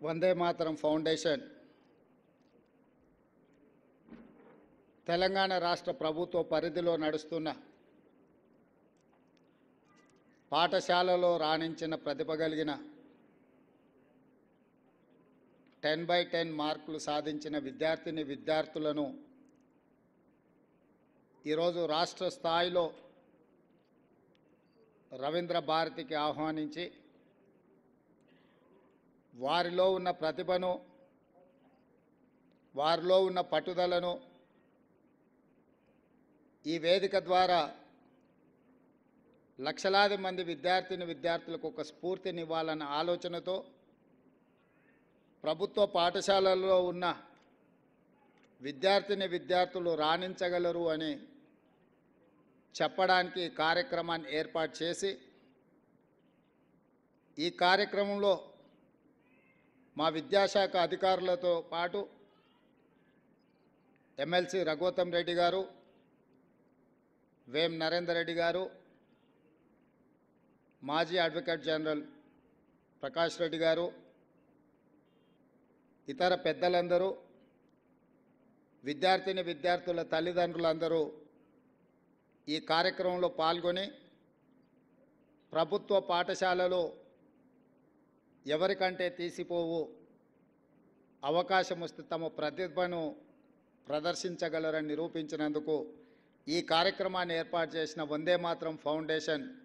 వందే మాతరం foundation Telangana రాష్ట్ర ప్రభుత్వ పరిధిలో నడుస్తున్న పాఠశాలలో రాణించిన ప్రతిభ కలిగిన టెన్ బై టెన్ మార్కులు సాధించిన విద్యార్థిని విద్యార్థులను ఈరోజు రాష్ట్ర స్థాయిలో రవీంద్ర భారతికి ఆహ్వానించి వారిలో ఉన్న ప్రతిభను వారిలో ఉన్న పట్టుదలను ఈ వేదిక ద్వారా లక్షలాది మంది విద్యార్థిని విద్యార్థులకు ఒక స్ఫూర్తినివ్వాలన్న ఆలోచనతో ప్రభుత్వ పాఠశాలల్లో ఉన్న విద్యార్థిని విద్యార్థులు రాణించగలరు అని చెప్పడానికి ఈ కార్యక్రమాన్ని ఏర్పాటు చేసి ఈ కార్యక్రమంలో మా విద్యాశాఖ అధికారులతో పాటు ఎమ్మెల్సీ రఘువతం రెడ్డి గారు వేం నరేందర్ రెడ్డి గారు మాజీ అడ్వకేట్ జనరల్ ప్రకాష్ రెడ్డి గారు ఇతర పెద్దలందరూ విద్యార్థిని విద్యార్థుల తల్లిదండ్రులందరూ ఈ కార్యక్రమంలో పాల్గొని ప్రభుత్వ పాఠశాలలో ఎవరికంటే తీసిపోవు అవకాశం వస్తే తమ ప్రతిభను ప్రదర్శించగలరని నిరూపించినందుకు ఈ కార్యక్రమాన్ని ఏర్పాటు చేసిన వందే మాత్రం ఫౌండేషన్